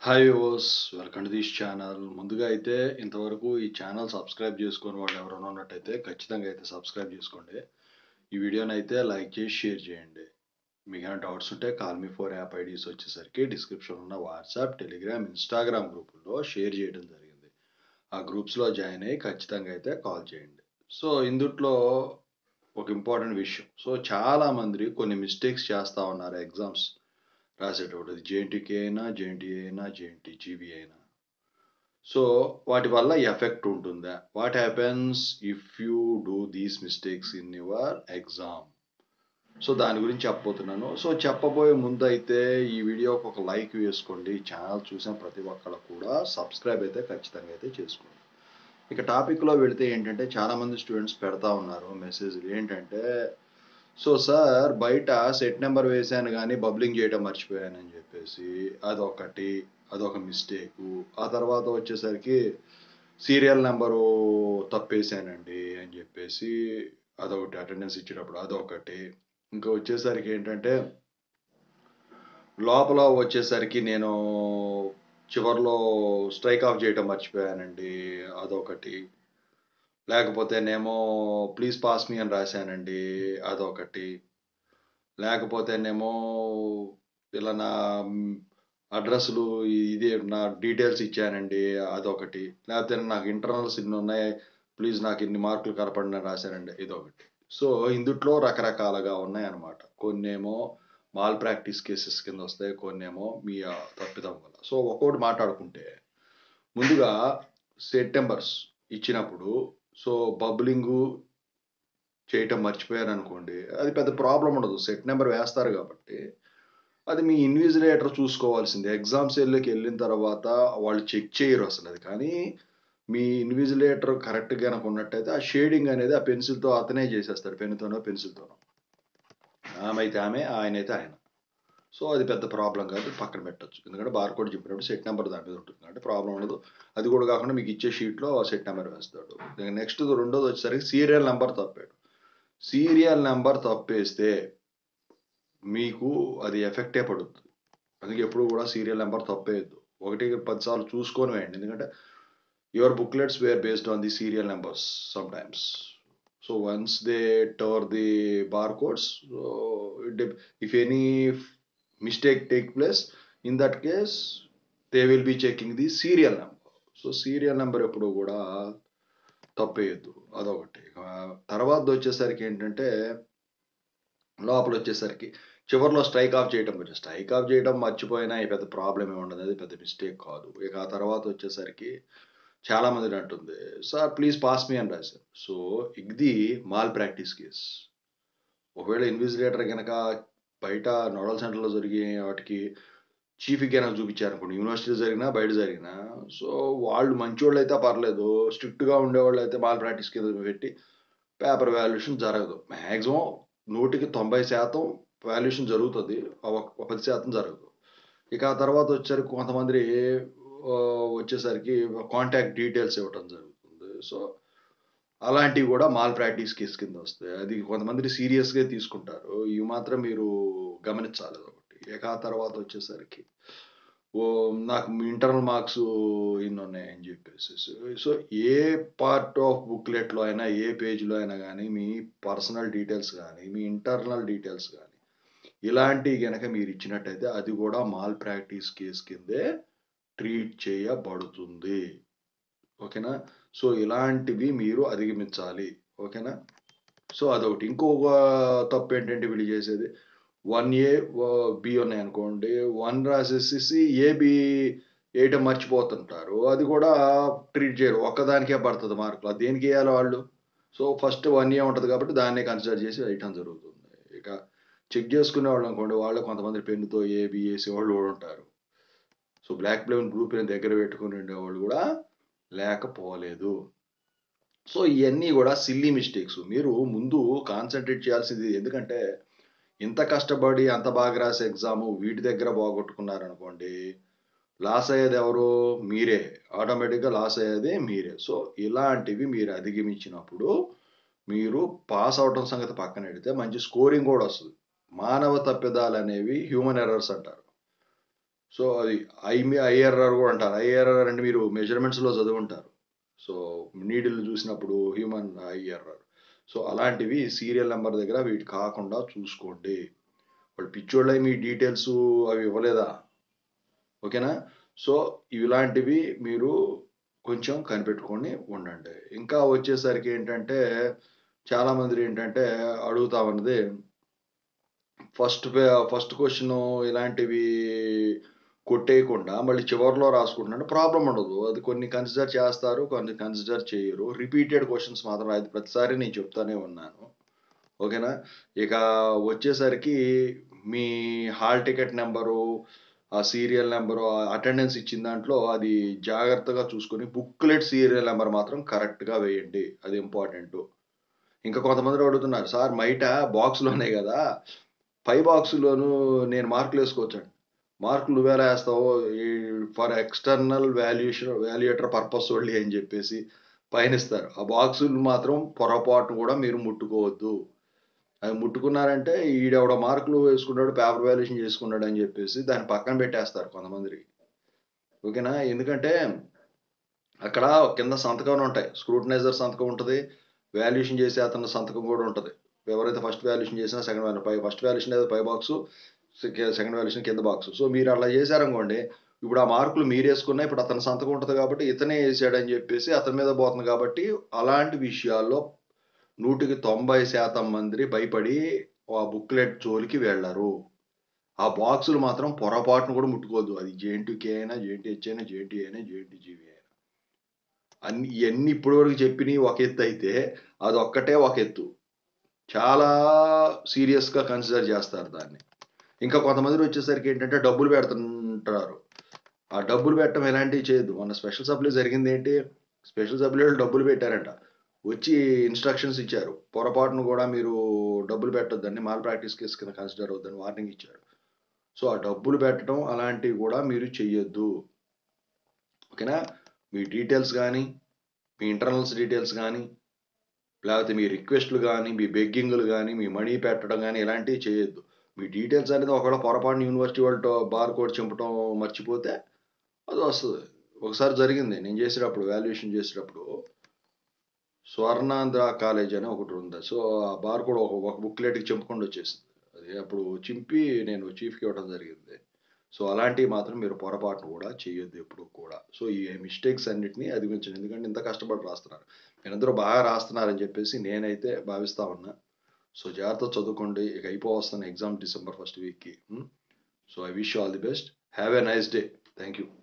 hi viewers welcome to this channel ముందుగా అయితే ఇంతవరకు ఈ ఛానల్ సబ్స్క్రైబ్ చేసుకుని వాళ్ళు ఎవరైనా ఉన్నట్టయితే ఖచ్చితంగా అయితే సబ్స్క్రైబ్ చేసుకోండి ఈ వీడియోని అయితే లైక్ చేసి షేర్ చేయండి మీకు ఏమైనా డౌట్స్ ఉంటే కాల్ మీ ఫోర్ యాప్ ఐడీస్ వచ్చేసరికి డిస్క్రిప్షన్ ఉన్న వాట్సాప్ టెలిగ్రామ్ ఇన్స్టాగ్రామ్ గ్రూపుల్లో షేర్ చేయడం జరిగింది ఆ గ్రూప్స్లో జాయిన్ అయ్యి ఖచ్చితంగా అయితే కాల్ చేయండి సో ఇందుట్లో ఒక ఇంపార్టెంట్ విషయం సో చాలామంది కొన్ని మిస్టేక్స్ చేస్తూ ఉన్నారు ఎగ్జామ్స్ రాసేటప్పుడు అది జేఎన్టీకే అయినా జేఎన్టీ అయినా జేఎన్టీ జీబీ అయినా సో వాటి వల్ల ఎఫెక్ట్ ఉంటుందా what happens if you do these mistakes in your exam so దాని గురించి చెప్పబోతున్నాను సో చెప్పబోయే ముందు అయితే ఈ వీడియోకి ఒక లైక్ వేసుకోండి ఈ ఛానల్ చూసిన ప్రతి ఒక్కళ్ళు కూడా సబ్స్క్రైబ్ అయితే ఖచ్చితంగా అయితే చేసుకోండి ఇక టాపిక్లో వెళితే ఏంటంటే చాలామంది స్టూడెంట్స్ పెడతా ఉన్నారు మెసేజ్లు ఏంటంటే సో సార్ బయట సెట్ నెంబర్ వేశాను కానీ బబ్లింగ్ చేయడం మర్చిపోయానని చెప్పేసి అదొకటి అదొక మిస్టేకు ఆ తర్వాత వచ్చేసరికి సీరియల్ నెంబరు తప్పేశానండి అని చెప్పేసి అదొకటి అటెండెన్స్ ఇచ్చేటప్పుడు అదొకటి ఇంకా వచ్చేసరికి ఏంటంటే లోపల వచ్చేసరికి నేను చివరిలో స్ట్రైక్ ఆఫ్ చేయడం మర్చిపోయానండి అదొకటి లేకపోతేనేమో ప్లీజ్ పాస్ మీ అని రాశానండి అదొకటి లేకపోతేనేమో ఇలా నా అడ్రస్లు ఇది నా డీటెయిల్స్ ఇచ్చానండి అదొకటి లేకపోతే నాకు ఇంటర్నల్స్ ఇన్ని ఉన్నాయి ప్లీజ్ నాకు ఇన్ని మార్కులు కలపండి అని రాశానండి ఇదొకటి సో ఇందుట్లో రకరకాలుగా ఉన్నాయి అన్నమాట కొన్నేమో మాల్ ప్రాక్టీస్ కేసెస్ కింద వస్తాయి కొన్నేమో మీ తప్పిదం వల్ల సో ఒక్కొక్కటి మాట్లాడుకుంటే ముందుగా సెప్టెంబర్స్ ఇచ్చినప్పుడు సో బబ్లింగు చేయటం మర్చిపోయారు అనుకోండి అది పెద్ద ప్రాబ్లం ఉండదు సెట్ నెంబర్ వేస్తారు కాబట్టి అది మీ ఇన్విజిలేటర్ చూసుకోవాల్సిందే ఎగ్జామ్ సెల్లోకి వెళ్ళిన తర్వాత వాళ్ళు చెక్ చేయరు అసలు అది కానీ మీ ఇన్విజిలేటర్ కరెక్ట్గా కనుక ఉన్నట్టయితే ఆ షేడింగ్ అనేది ఆ పెన్సిల్తో అతనే చేసేస్తాడు పెన్నుతోనో పెన్సిల్తోనో ఆమె అయితే ఆమె ఆయన అయితే ఆయన సో అది పెద్ద ప్రాబ్లం కాదు పక్కన పెట్టచ్చు ఎందుకంటే బార్ కోడ్ చెప్పినప్పుడు సెట్ నెంబర్ దాని మీద ఉంటుంది కాబట్టి ప్రాబ్లం ఉండదు అది కూడా కాకుండా మీకు ఇచ్చే షీట్లో సెట్ నెంబర్ వేస్తాడు నెక్స్ట్ రెండోది వచ్చేసరికి సీరియల్ నెంబర్ తప్పాడు సీరియల్ నెంబర్ తప్పేస్తే మీకు అది ఎఫెక్టే పడుతుంది అందుకే ఎప్పుడు కూడా సీరియల్ నెంబర్ తప్పేయద్దు ఒకటి పదిసార్లు చూసుకొని వేయండి ఎందుకంటే your booklets were based on the serial numbers some times so once they tower the bar codes if any mistake take place in that case they will be checking the serial number so serial number ఎప్పుడు కూడా తప్పేయద్దు అదొకటి తర్వాత వచ్చేసరికి ఏంటంటే లోపల వచ్చేసరికి చివరిలో strike off చేయడం కొంచెం స్ట్రైక్ ఆఫ్ చేయడం మర్చిపోయినా ఈ పెద్ద ప్రాబ్లం ఏమి ఉండదు అది పెద్ద మిస్టేక్ కాదు ఇక ఆ తర్వాత వచ్చేసరికి చాలామంది అంటుంది సార్ ప్లీజ్ పాస్ మీ అని రాశారు సో ఇది మాల్ ప్రాక్టీస్ కేస్ ఒకవేళ ఇన్విజిలేటర్ కనుక బయట నోడల్ సెంటర్లో జరిగే వాటికి చీఫ్ కనుక చూపించారనుకోండి యూనివర్సిటీ జరిగినా బయట జరిగినా సో వాళ్ళు మంచోళ్ళు అయితే పర్లేదు స్ట్రిక్ట్గా ఉండేవాళ్ళు అయితే మాల్ ప్రాక్టీస్ కింద పెట్టి పేపర్ వాల్యుయేషన్ జరగదు మ్యాక్సిమం నూటికి తొంభై శాతం వాల్యుయేషన్ జరుగుతుంది ఒక పది శాతం జరగదు ఇక ఆ తర్వాత వచ్చేసరికి కొంతమంది వచ్చేసరికి కాంటాక్ట్ డీటెయిల్స్ ఇవ్వటం జరుగుతుంది సో అలాంటివి కూడా మాల్ ప్రాక్టీస్ కేసు కింద వస్తాయి అది కొంతమంది సీరియస్గా తీసుకుంటారు ఇవి మాత్రం మీరు గమనించాలి ఒకటి ఇక ఆ తర్వాత వచ్చేసరికి ఓ నాకు ఇంటర్నల్ మార్క్స్ ఇన్ని ఉన్నాయని చెప్పేసి సో ఏ పార్ట్ ఆఫ్ బుక్లెట్లో అయినా ఏ పేజ్లో అయినా కానీ మీ పర్సనల్ డీటెయిల్స్ కానీ మీ ఇంటర్నల్ డీటెయిల్స్ కానీ ఇలాంటివి కనుక మీరు ఇచ్చినట్టయితే అది కూడా మాల్ ప్రాక్టీస్ కేసు కిందే ట్రీట్ చేయబడుతుంది ఓకేనా సో ఇలాంటివి మీరు అధిగమించాలి ఓకేనా సో అదొకటి ఇంకొక తప్పు ఏంటంటే వీళ్ళు చేసేది వన్ ఏ బి ఉన్నాయి అనుకోండి వన్ రాసేసి ఏ బి వేయటం మర్చిపోతుంటారు అది కూడా ట్రీట్ చేయరు ఒక్కదానికే పడుతుంది మార్కులు అది దేనికి వేయాలి వాళ్ళు సో ఫస్ట్ వన్ ఏ ఉంటుంది కాబట్టి దాన్నే కన్సిడర్ చేసి వేయటం జరుగుతుంది ఇక చెక్ చేసుకునే వాళ్ళు అనుకోండి వాళ్ళు కొంతమంది పెన్నుతో ఏ బి వేసే వాళ్ళు కూడా ఉంటారు సో బ్లాక్ బ్లెవెన్ గ్రూప్ దగ్గర పెట్టుకుని ఉండేవాళ్ళు కూడా లేకపోలేదు సో ఇవన్నీ కూడా సిల్లీ మిస్టేక్స్ మీరు ముందు కాన్సన్ట్రేట్ చేయాల్సింది ఎందుకంటే ఇంత కష్టపడి అంత బాగా రాసే ఎగ్జాము వీటి దగ్గర బాగొట్టుకున్నారనుకోండి లాస్ అయ్యేది ఎవరు మీరే ఆటోమేటిక్గా లాస్ అయ్యేది మీరే సో ఇలాంటివి మీరు అధిగమించినప్పుడు మీరు పాస్ అవటం సంగతి పక్కన పెడితే మంచి స్కోరింగ్ కూడా వస్తుంది మానవ తప్పిదాలు అనేవి హ్యూమన్ ఎర్రర్స్ అంటారు సో అది ఐ ఐఆర్ఆర్ కూడా అంటారు ఐఆర్ఆర్ అంటే మీరు మెజర్మెంట్స్లో చదువుంటారు సో నీడిల్ చూసినప్పుడు హ్యూమన్ ఐఆర్ఆర్ సో అలాంటివి సీరియల్ నెంబర్ దగ్గర వీటి కాకుండా చూసుకోండి వాళ్ళు పిచ్చోళ్ళై మీ డీటెయిల్స్ అవి ఇవ్వలేదా ఓకేనా సో ఇలాంటివి మీరు కొంచెం కనిపెట్టుకొని ఉండండి ఇంకా వచ్చేసరికి ఏంటంటే చాలామంది ఏంటంటే అడుగుతా ఉన్నది ఫస్ట్ ఫస్ట్ క్వశ్చన్ ఇలాంటివి కొట్టేయకుండా మళ్ళీ చివరిలో రాసుకుంటున్నాడు ప్రాబ్లం ఉండదు అది కొన్ని కన్సిడర్ చేస్తారు కొన్ని కన్సిడర్ చేయరు రిపీటెడ్ క్వశ్చన్స్ మాత్రం అది ప్రతిసారి నేను చెప్తానే ఉన్నాను ఓకేనా ఇక వచ్చేసరికి మీ హాల్ టికెట్ నెంబరు ఆ సీరియల్ నెంబరు అటెండెన్స్ ఇచ్చిన దాంట్లో అది జాగ్రత్తగా చూసుకొని బుక్లెట్ సీరియల్ నెంబర్ మాత్రం కరెక్ట్గా వేయండి అది ఇంపార్టెంట్ ఇంకా కొంతమంది అడుగుతున్నారు సార్ బయట బాక్స్లోనే కదా పై బాక్స్లోను నేను మార్కులు వేసుకోవచ్చండి మార్కులు నువ్వేలా వేస్తావో for external valuation valuator purpose only అని చెప్పేసి పైన ఇస్తారు ఆ బాక్సులు మాత్రం పొరపాటు కూడా మీరు ముట్టుకోవద్దు అవి ముట్టుకున్నారంటే ఈడెవడ మార్కులు వేసుకున్నాడు పేపర్ వాల్యుయేషన్ చేసుకున్నాడు అని చెప్పేసి దాన్ని పక్కన పెట్టేస్తారు కొంతమందికి ఓకేనా ఎందుకంటే అక్కడ కింద సంతకం ఉంటాయి స్క్రూటనైజర్ సంతకం ఉంటుంది వాల్యుయేషన్ చేసే అతని సంతకం కూడా ఉంటుంది ఎవరైతే ఫస్ట్ వాల్యుయేషన్ చేసినా సెకండ్ వాల్యూ పై ఫస్ట్ వాల్యుయేషన్ అయితే పై బాక్స్ సెకండ్ వాల్యుయేషన్ కింద బాక్స్ సో మీరు అలా చేశారనుకోండి ఇప్పుడు ఆ మార్కులు మీరు వేసుకున్నా ఇప్పుడు అతని సంతకం ఉంటుంది కాబట్టి ఇతనే వేసాడని చెప్పేసి అతని మీద పోతుంది కాబట్టి అలాంటి విషయాల్లో నూటికి తొంభై శాతం మంది భయపడి ఆ బుక్లెట్ జోలికి వెళ్ళరు ఆ బాక్సులు మాత్రం పొరపాటును కూడా ముట్టుకోవద్దు అది జేఎన్టీకే అయినా జేఎన్టీహెచ్ అయినా జేఎన్టీ అయినా జేఎన్టీ జీవీ అయినా అన్ని ఇవన్నీ ఇప్పటివరకు చెప్పినవి ఒక ఎత్తు అయితే అది ఒక్కటే ఒక ఎత్తు చాలా సీరియస్గా కన్సిడర్ చేస్తారు దాన్ని ఇంకా కొంతమంది వచ్చేసరికి ఏంటంటే డబ్బులు పెడుతుంటారు ఆ డబ్బులు పెట్టడం ఎలాంటివి చేయొద్దు మన స్పెషల్ సప్లై జరిగింది ఏంటి స్పెషల్ సప్లైలు డబ్బులు పెట్టారంట వచ్చి ఇన్స్ట్రక్షన్స్ ఇచ్చారు పొరపాటును కూడా మీరు డబ్బులు పెట్టొద్దని మాల్ ప్రాక్టీస్ కేసు కింద కన్సిడర్ అవుద్దని వార్నింగ్ ఇచ్చారు సో ఆ డబ్బులు పెట్టడం అలాంటివి కూడా మీరు చెయ్యొద్దు ఓకేనా మీ డీటెయిల్స్ కానీ మీ ఇంటర్నల్స్ డీటెయిల్స్ కానీ లేకపోతే మీ రిక్వెస్ట్లు కానీ మీ బెగ్గింగ్లు కానీ మీ మనీ పెట్టడం కానీ ఇలాంటివి చేయొద్దు మీ డీటెయిల్స్ అనేది ఒకవేళ పొరపాటున యూనివర్సిటీ వాళ్ళతో బార్ కోడ్ చింపడం మర్చిపోతే అది వస్తుంది ఒకసారి జరిగింది నేను చేసేటప్పుడు వాల్యుయేషన్ చేసేటప్పుడు స్వర్ణాంధ్ర కాలేజ్ అని ఒకటి ఉంది సో ఆ బార్ కోడ్ ఒక ఒక బుక్లెట్కి చింపకుండా వచ్చేసింది అది అప్పుడు చింపి నేను చీఫ్కి ఇవ్వడం జరిగింది సో అలాంటివి మాత్రం మీరు పొరపాటును కూడా చేయొద్దు ఎప్పుడు కూడా సో ఈ మిస్టేక్స్ అన్నిటిని అధిగమించండి ఎందుకంటే ఇంత కష్టపడి రాస్తున్నారు మీరందరూ బాగా రాస్తున్నారని చెప్పేసి నేనైతే భావిస్తా ఉన్నా సో జాగ్రత్త చదువుకోండి ఇక అయిపోవస్తాను ఎగ్జామ్ డిసెంబర్ ఫస్ట్ వీక్కి so I wish all the best have a nice day thank you